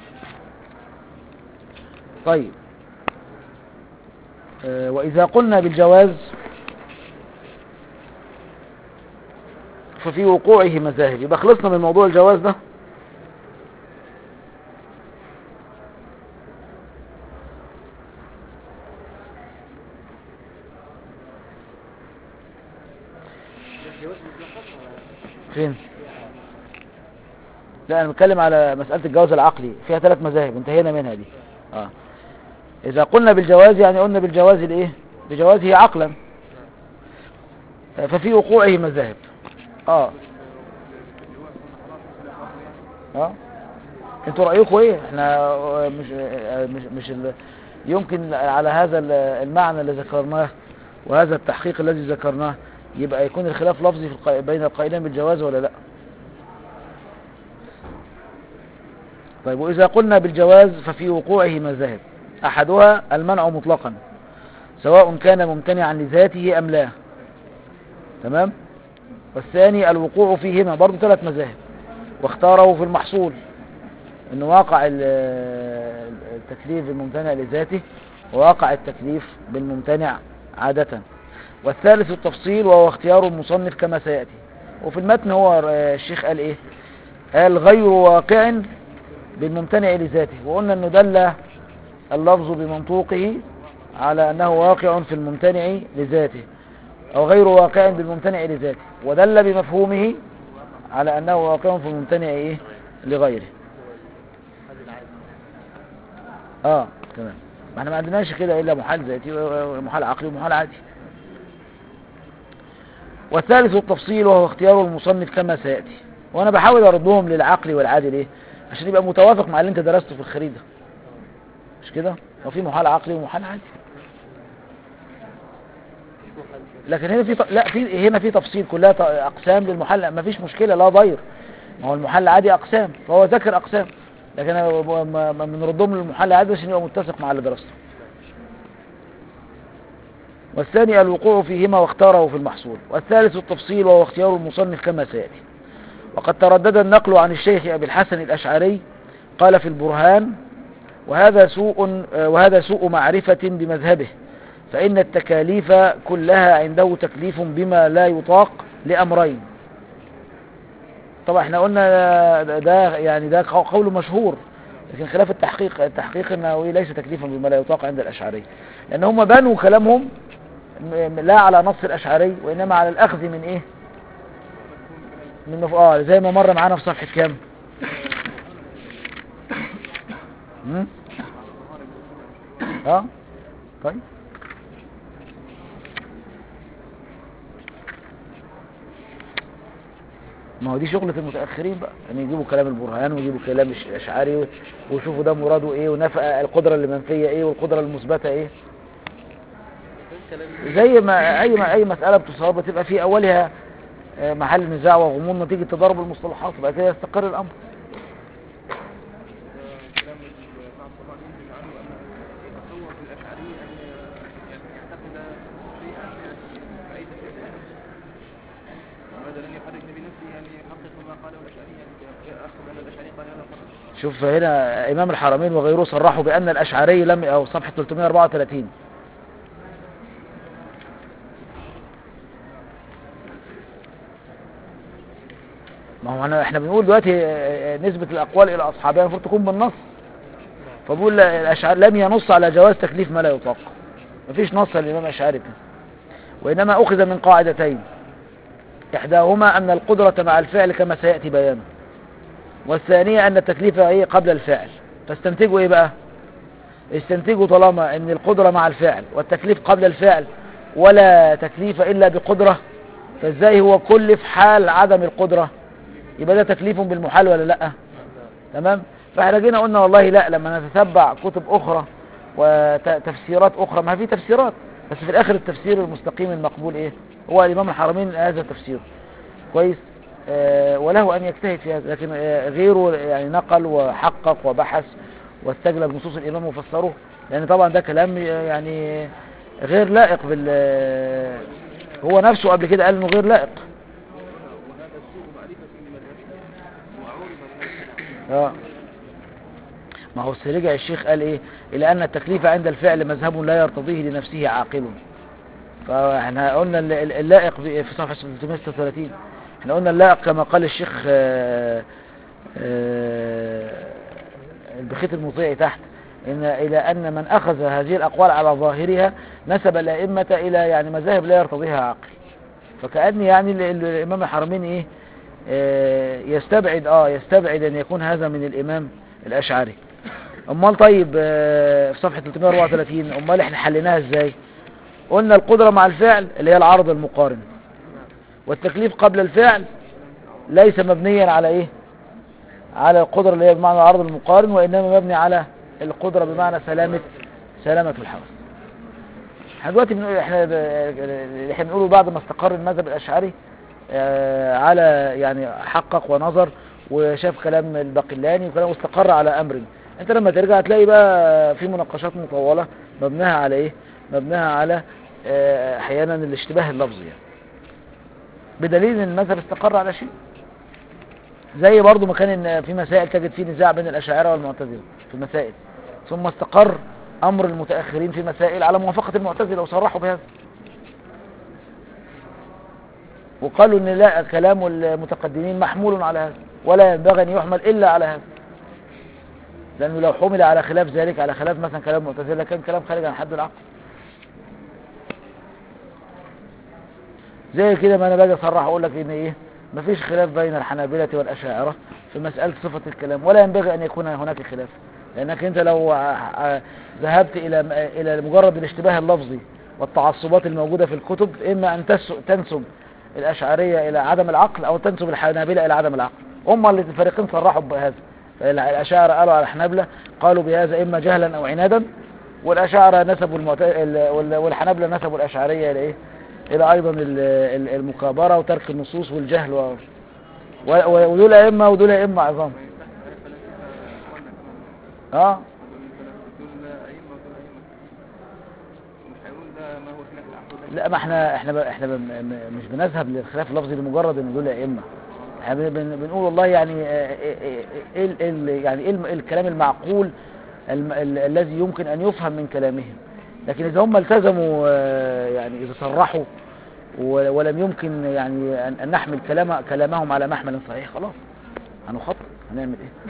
طيب آه، واذا قلنا بالجواز ففي وقوعه مذاهب يبقى خلصنا من موضوع الجواز ده فين لا انا بتكلم على مسألة الجواز العقلي فيها ثلاث مذاهب انتهينا منها دي اه اذا قلنا بالجواز يعني قلنا بالجواز الايه بجوازه عقلا ففي وقوعه مذاهب اه اه انتوا رايكم ايه احنا آه، مش آه، مش مش ال... يمكن على هذا ال- المعنى اللي ذكرناه وهذا التحقيق الذي ذكرناه يبقى يكون الخلاف لفظي في الق... بين القائلين بالجواز ولا لا طيب وإذا قلنا بالجواز ففي وقوعه مذاهب أحدها المنع مطلقا سواء كان ممتنعا لذاته أم لا تمام والثاني الوقوع فيهما برضو ثلاث مذاهب واختاره في المحصول أن واقع ال- التكليف بالممتنع لذاته وواقع التكليف بالممتنع عادة والثالث التفصيل وهو اختيار المصنف كما سيأتي وفي المتن هو آه، الشيخ قال ايه قال غير واقع بالممتنع لذاته وقلنا انه دل اللفظ بمنطوقه على انه واقع في الممتنع لذاته او غير واقع بالممتنع لذاته ودل بمفهومه على انه واقع في الممتنع ايه لغيره اه تمام ما احنا ما عندناش كده الا محال ذاتي ومحال عقلي ومحال عادي والثالث التفصيل وهو اختيار المصنف كما سيأتي وانا بحاول اردهم للعقل والعادي ليه عشان يبقى متوافق مع اللي انت درسته في الخريدة مش كده هو في محال عقلي ومحال عادي لكن هنا في ط... لا في هنا في تفصيل كلها ط- اقسام للمحل ما فيش مشكلة لا ضير ما هو المحل عادي اقسام فهو ذكر اقسام لكن انا ب- ما- ما بنردهم للمحل عادي عشان يبقى متسق مع اللي درسته والثاني الوقوع فيهما واختاره في المحصول والثالث التفصيل وهو اختيار المصنف كما سيأتي وقد تردد النقل عن الشيخ أبي الحسن الأشعري قال في البرهان وهذا سوء وهذا سوء معرفة بمذهبه فإن التكاليف كلها عنده تكليف بما لا يطاق لأمرين طبعا احنا قلنا ده يعني ده قول مشهور لكن خلاف التحقيق التحقيق انه ليس تكليفا بما لا يطاق عند الاشعري لان هم بنوا كلامهم م- لا على نص الاشعري وانما على الاخذ من ايه من مف... اه زي ما مر معانا في صفحة كام مم؟ اه طيب ما هو دي شغلة المتأخرين بقى يعني يجيبوا كلام البرهان ويجيبوا كلام الش- الأشعري و- ويشوفوا ده مراده ايه ونفق القدرة اللي منفية ايه والقدرة المثبتة ايه زي ما اي ما اي مسألة بتصاب بتبقى في اولها آه، محل نزاع وغموض نتيجة تضارب المصطلحات وبعد كده يستقر الامر كلام ابن عبد الله ينتج عنه ان تصور الاشعري ان يعني يعتقد شيئا يعني بعيدا جدا وهذا لم يحرك بنفسه يعني يحقق ما قاله الاشعري يعني اخذ ان الاشعري قال هذا خطا شوف هنا امام الحرمين وغيره صرحوا بان الاشعري لم او صفحة 334 ما هو احنا احنا بنقول دلوقتي آه، آه، نسبة الاقوال الى اصحابها المفروض تكون بالنص فبقول لا، الاشعري لم ينص على جواز تكليف ما لا يطاق مفيش نص للامام الاشعري كده. وانما اخذ من قاعدتين احداهما ان القدرة مع الفعل كما سيأتي بيانه والثانية أن التكليف إيه قبل الفعل فاستنتجوا إيه بقى استنتجوا طالما أن القدرة مع الفعل والتكليف قبل الفعل ولا تكليف إلا بقدرة فإزاي هو كلف حال عدم القدرة يبقى ده تكليف بالمحال ولا لأ تمام فاحنا جينا قلنا والله لا لما نتتبع كتب أخرى وتفسيرات أخرى ما في تفسيرات بس في الآخر التفسير المستقيم المقبول إيه هو الإمام الحرمين هذا التفسير كويس آه، وله أن يجتهد في هذا لكن آه، غيره يعني نقل وحقق وبحث واستجلب نصوص الإمام وفسره لأن طبعا ده كلام آه، يعني غير لائق بال هو نفسه قبل كده قال انه غير لائق اه ما هو رجع الشيخ قال ايه الى ان التكليف عند الفعل مذهب لا يرتضيه لنفسه عاقل فاحنا قلنا الل- الل- اللائق ب- في صفحة 336 احنا قلنا اللائق كما قال الشيخ آه، آه، البخيت المطيع تحت إن إلى أن من أخذ هذه الأقوال على ظاهرها نسب الأئمة إلى يعني مذاهب لا يرتضيها عقل فكأن يعني ال- ال- الإمام الحرمين إيه آه، يستبعد آه يستبعد أن يكون هذا من الإمام الأشعري أمال طيب آه، في صفحة 334 أمال إحنا حليناها إزاي قلنا القدرة مع الفعل اللي هي العرض المقارن والتكليف قبل الفعل ليس مبنيا على إيه على القدرة اللي هي بمعنى العرض المقارن وإنما مبني على القدرة بمعنى سلامة سلامة الحواس احنا دلوقتي بنقول احنا ب- اللي احنا بنقوله بعد ما استقر المذهب الأشعري آه، على يعني حقق ونظر وشاف كلام الباقلاني وكلام واستقر على أمر انت لما ترجع تلاقي بقى في مناقشات مطولة مبناها على ايه مبناها على آه، احيانا الاشتباه اللفظي يعني. بدليل ان المذهب استقر على شيء زي برضو ما كان ان في مسائل تجد فيه نزاع بين الاشاعره والمعتزله في المسائل ثم استقر امر المتاخرين في مسائل على موافقه المعتزله وصرحوا بهذا وقالوا ان لا كلام المتقدمين محمول على هذا ولا ينبغي ان يحمل الا على هذا لانه لو حمل على خلاف ذلك على خلاف مثلا كلام المعتزله كان كلام خارج عن حد العقل زي كده ما انا باجي اصرح اقول لك ان ايه مفيش خلاف بين الحنابلة والاشاعرة في مسألة صفة الكلام ولا ينبغي ان يكون هناك خلاف لانك انت لو ع- ع- ذهبت الى م- الى مجرد الاشتباه اللفظي والتعصبات الموجودة في الكتب اما ان تس- تنسب الاشعرية الى عدم العقل او تنسب الحنابلة الى عدم العقل هم اللي الفريقين صرحوا بهذا الاشاعرة قالوا على الحنابلة قالوا بهذا اما جهلا او عنادا والاشاعرة نسبوا المعت... ال- وال- والحنابلة نسبوا الاشعرية الى ايه الى ايضا ال- ال- المكابرة وترك النصوص والجهل و... و- و- ودول ائمة ودول ائمة عظام اه دول أئمة ودول أئمة ومش هيقول ده ما هو خلاف العقل لا ما احنا احنا ب... احنا ب... م- مش بنذهب للخلاف اللفظي لمجرد ان دول ائمة احنا بن... بن- بنقول والله يعني آه، ايه ايه ايه ال- ال- يعني ايه الم- الكلام المعقول الم... ال... الذي يمكن ان يفهم من كلامهم لكن اذا هم التزموا آه، يعني اذا صرحوا و- ولم يمكن يعني ان أن نحمل كلام كلامهم على محمل صحيح خلاص هنخطط هنعمل ايه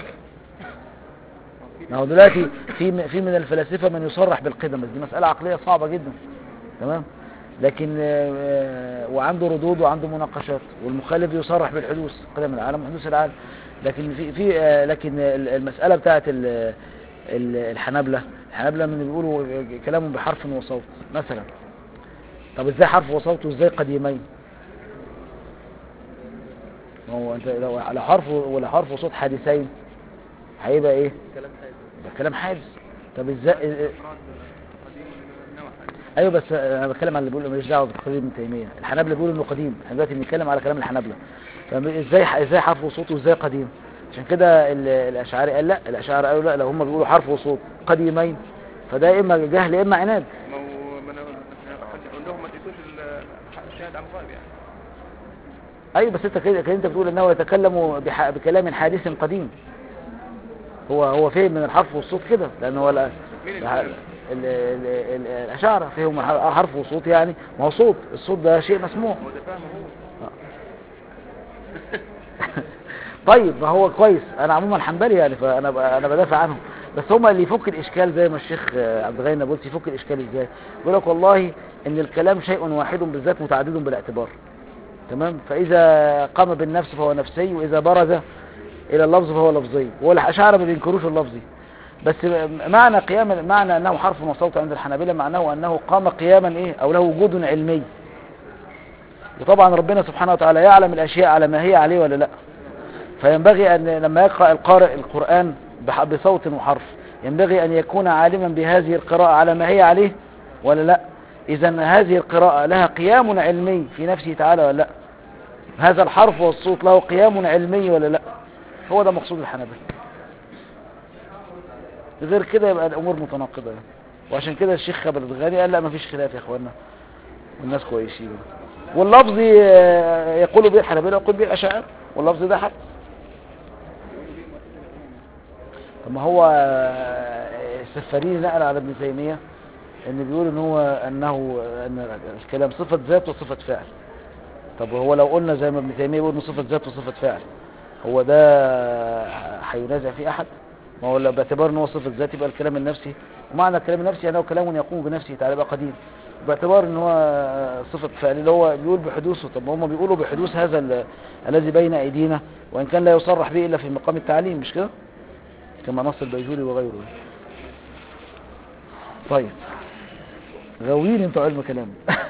ما هو دلوقتي في م- في من الفلاسفه من يصرح بالقدم بس دي مساله عقليه صعبه جدا تمام لكن آه، وعنده ردود وعنده مناقشات والمخالف يصرح بالحدوث قدم العالم وحدوث العالم لكن في في آه، لكن ال- المساله بتاعت ال- ال- الحنابلة الحنابلة من اللي بيقولوا كلامهم بحرف وصوت مثلا طب ازاي حرف وصوت وازاي قديمين ما هو انت لو على حرف ولا حرف وصوت حادثين هيبقى ايه كلام حلو يبقى كلام حادث طب ازاي إفراد قديم النوع حديث ايوه بس انا بتكلم على اللي بيقولوا ماليش دعوه بتقرير ابن تيميه الحنابلة بيقولوا انه قديم احنا دلوقتي بنتكلم على كلام الحنابلة فازاي ازاي حرف وصوت وازاي قديم عشان كده ال- الاشاعري قال لا الاشاعره قالوا لا لو هم بيقولوا حرف وصوت قديمين فده اما جهل اما عناد ما هو ما انا اقول لهم ما تقيسوش ال- الشاهد على الغائب يعني ايوه بس انت كده كده انت بتقول انه يتكلم بح- بكلام حادث قديم هو هو فهم من الحرف والصوت كده لانه هو ال- مين اللي الح- قال؟ ال- ال- ال- الاشاعره فيهم ح- حرف وصوت يعني ما هو صوت الصوت ده شيء مسموع هو ده فاهمه هو طيب ما هو كويس انا عموما حنبلي يعني فانا ب- انا بدافع عنهم بس هم اللي يفك الاشكال زي ما الشيخ آه، عبد الغني نابلسي يفك الاشكال ازاي يقول لك والله ان الكلام شيء واحد بالذات متعدد بالاعتبار تمام فاذا قام بالنفس فهو نفسي واذا برز الى اللفظ فهو لفظي والاشاعره ما بينكروش اللفظي بس معنى قيام معنى انه حرف وصوت عند الحنابلة معناه انه قام قياما ايه او له وجود علمي وطبعا ربنا سبحانه وتعالى يعلم الاشياء على ما هي عليه ولا لا فينبغي أن لما يقرأ القارئ القرآن بح- بصوت وحرف ينبغي أن يكون عالما بهذه القراءة على ما هي عليه ولا لا إذا هذه القراءة لها قيام علمي في نفسه تعالى ولا لا هذا الحرف والصوت له قيام علمي ولا لا هو ده مقصود الحنابلة غير كده يبقى الأمور متناقضة يعني. وعشان كده الشيخ خبر الغني قال لا ما فيش خلاف يا اخوانا والناس كويسين واللفظ آه، يقول به الحنابلة ويقول به الأشاعرة واللفظ ده حق طب ما هو آه، السفارين نقل على ابن تيمية ان بيقول ان هو انه ان الكلام صفة ذات وصفة فعل طب هو لو قلنا زي ما ابن تيمية بيقول انه صفة ذات وصفة فعل هو ده هينازع فيه احد ما هو لو باعتبار ان هو صفة ذات يبقى الكلام النفسي ومعنى الكلام النفسي انه كلام يقوم بنفسه تعالى يبقى قديم باعتبار ان هو صفة فعل اللي هو بيقول بحدوثه طب ما هم بيقولوا بحدوث هذا ال- الذي بين ايدينا وان كان لا يصرح به الا في مقام التعليم مش كده كما نص البيجوري وغيره طيب غاويين انتوا علم كلام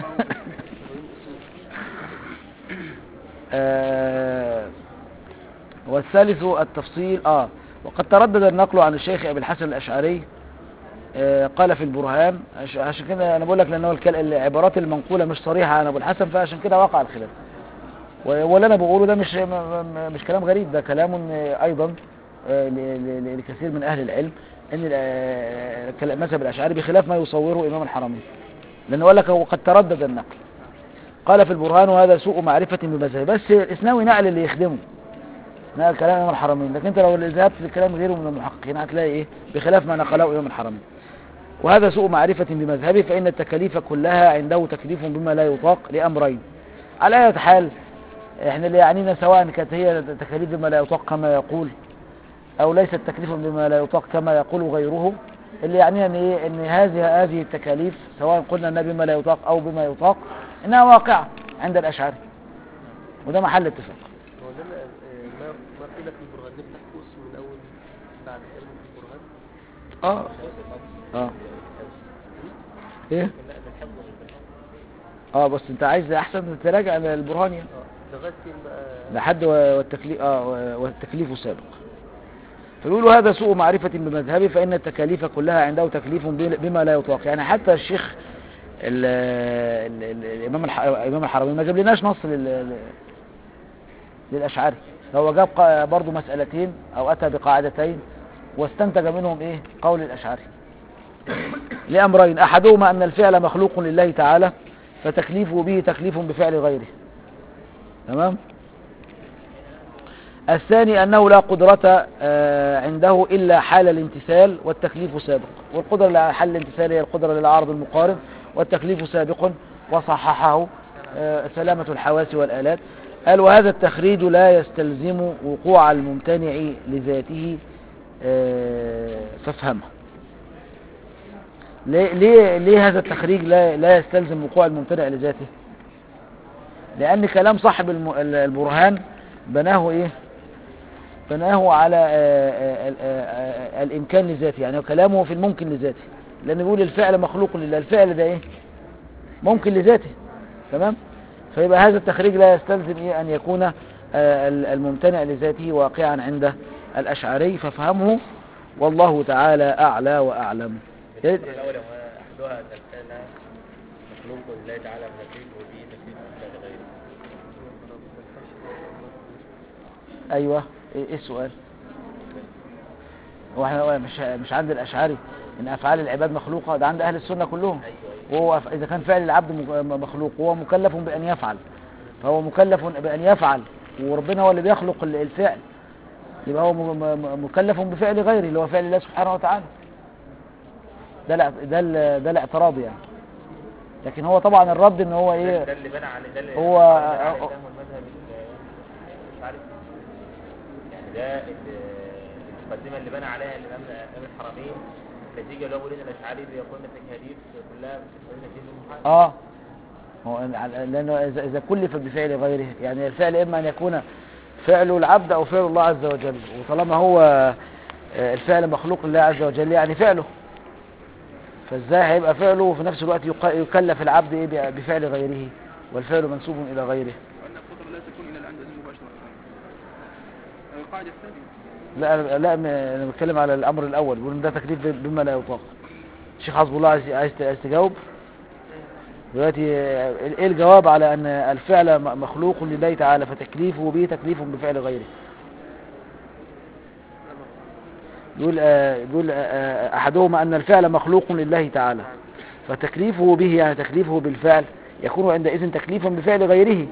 آه والثالث التفصيل اه وقد تردد النقل عن الشيخ ابي الحسن الاشعري آه قال في البرهان عش- عشان كده انا بقول لك لان هو الكل- العبارات المنقوله مش صريحه عن ابو الحسن فعشان كده وقع الخلاف و- واللي انا بقوله ده مش م- م- مش كلام غريب ده كلام آه، ايضا آه، ل- ل- لكثير من اهل العلم ان آه، كلام مذهب الاشعري بخلاف ما يصوره امام الحرمين لانه قال لك هو قد تردد النقل قال في البرهان وهذا سوء معرفة بمذهبه بس الإسناوي نقل اللي يخدمه نقل كلام إمام الحرمين لكن أنت لو ذهبت لكلام غيره من المحققين هتلاقي إيه بخلاف ما نقله إمام الحرمين وهذا سوء معرفة بمذهبه فإن التكاليف كلها عنده تكليف بما لا يطاق لأمرين على أي حال احنا اللي يعنينا سواء كانت هي تكاليف بما لا يطاق كما يقول أو ليست تكليف بما لا يطاق كما يقول غيره اللي يعنينا ان ايه ان هذه هذه التكاليف سواء قلنا انها بما لا يطاق او بما يطاق انها واقعة عند الاشعري وده محل اتفاق هو ده أنا، آه، ما ما قيل في البرهان نفتح قوس من اول بعد كلمة البرهان اه اه ايه اه بس انت عايز احسن تراجع البرهان يعني اه لغاية فين بقى لحد و- والتكليف اه و- والتكليف سابق فيقولوا هذا سوء معرفة بمذهبه فإن التكاليف كلها عنده تكليف بل- بما لا يطاق يعني حتى الشيخ ال ال ال الإمام الح- الإمام الحرمين ما جاب لناش نص لل لل- للأشعري هو جاب قا- برضو مسألتين أو أتى بقاعدتين واستنتج منهم إيه قول الأشعري لأمرين أحدهما أن الفعل مخلوق لله تعالى فتكليفه به تكليف بفعل غيره تمام الثاني أنه لا قدرة آه، عنده إلا حال الامتثال والتكليف سابق والقدرة على حل الامتثال هي القدرة للعرض المقارن والتكليف سابق وصححه آه، سلامة الحواس والآلات قال وهذا التخريج لا يستلزم وقوع الممتنع لذاته آه، فافهمه ليه, ليه, ليه هذا التخريج لا, لا يستلزم وقوع الممتنع لذاته لأن كلام صاحب الم- ال- البرهان بناه إيه بناه على آه، آه، آه، آه، الإمكان لذاته يعني كلامه في الممكن لذاته لأن بيقول الفعل مخلوق لله الفعل ده إيه ممكن لذاته تمام فيبقى هذا التخريج لا يستلزم إيه أن يكون آه، ال- الممتنع لذاته واقعا عند الأشعري فافهمه والله تعالى أعلى وأعلم بالنسبة الأول هو أحدها أن الفعل مخلوق لله تعالى بتكليف وفيه تكليف من غيره ايوه ايه إيه السؤال هو احنا هو مش مش عند الاشعري ان افعال العباد مخلوقه ده عند اهل السنه كلهم وهو أف- اذا كان فعل العبد مك- مخلوق وهو مكلف بان يفعل فهو مكلف بان يفعل وربنا هو اللي بيخلق ال- الفعل يبقى هو م- م- مكلف بفعل غيره اللي هو فعل الله سبحانه وتعالى ده لا ده ال- ده الاعتراض يعني لكن هو طبعا الرد ان هو ده ايه ده اللي بنى عليه ده اللي هو- ده اللي عليه فهم المذهب ال- الأشعري يعني ده ال- المقدمة اللي بنى عليها الإمام الإمام الحرمين النتيجة اللي هو بيقول إن الأشعري بيقول إن التكاليف كلها بتقول نتيجة المحال اه هو ال- لانه اذا إذا كلف بفعل غيره يعني الفعل اما ان يكون فعل العبد او فعل الله عز وجل وطالما هو آه، الفعل مخلوق لله عز وجل يعني فعله فازاي هيبقى فعله وفي نفس الوقت يق- يكلف العبد ايه ب- بفعل غيره والفعل منسوب الى غيره وأن القدرة لا تكون إلا عند العلم مباشرة القاعدة الثانية لا لا م- انا بتكلم على الامر الاول بيقول إن ده تكليف ب- بما لا يطاق الشيخ حسب الله عايز عايز عايز تجاوب دلوقتي آه، ايه الجواب على ان الفعل م- مخلوق لله تعالى فتكليفه به تكليف بفعل غيره يقول آه، يقول آه، آه، أحدهما أن الفعل مخلوق لله تعالى فتكليفه به يعني تكليفه بالفعل يكون عندئذ تكليفا بفعل غيره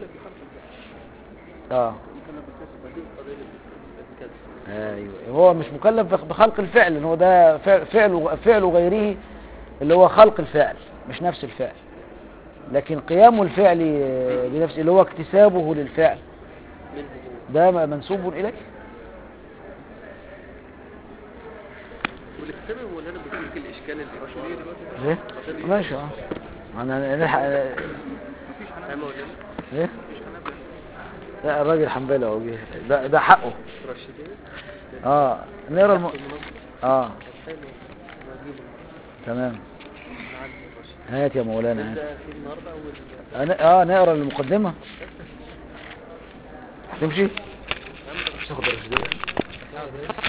اه ايوه هو مش مكلف بخ- بخلق الفعل لأن هو ده فعل فعل فعل غيره اللي هو خلق الفعل مش نفس الفعل لكن قيام الفعل آه، بنفسه اللي هو اكتسابه للفعل ده م- منسوب إليه والسبب ولا انا بقول لك الاشكال اللي ايه ماشي اه انا نلحق فاهم ولا لا؟ ايه لا الراجل حنبلي اهو جه ده ده حقه رشيدين اه نقرا الم... اه حلو نجيب تمام نعدي الرشيد هات يا مولانا هات ده في النهارده اول آه، ن- اه نقرا المقدمه هتمشي مش تاخد الرشديه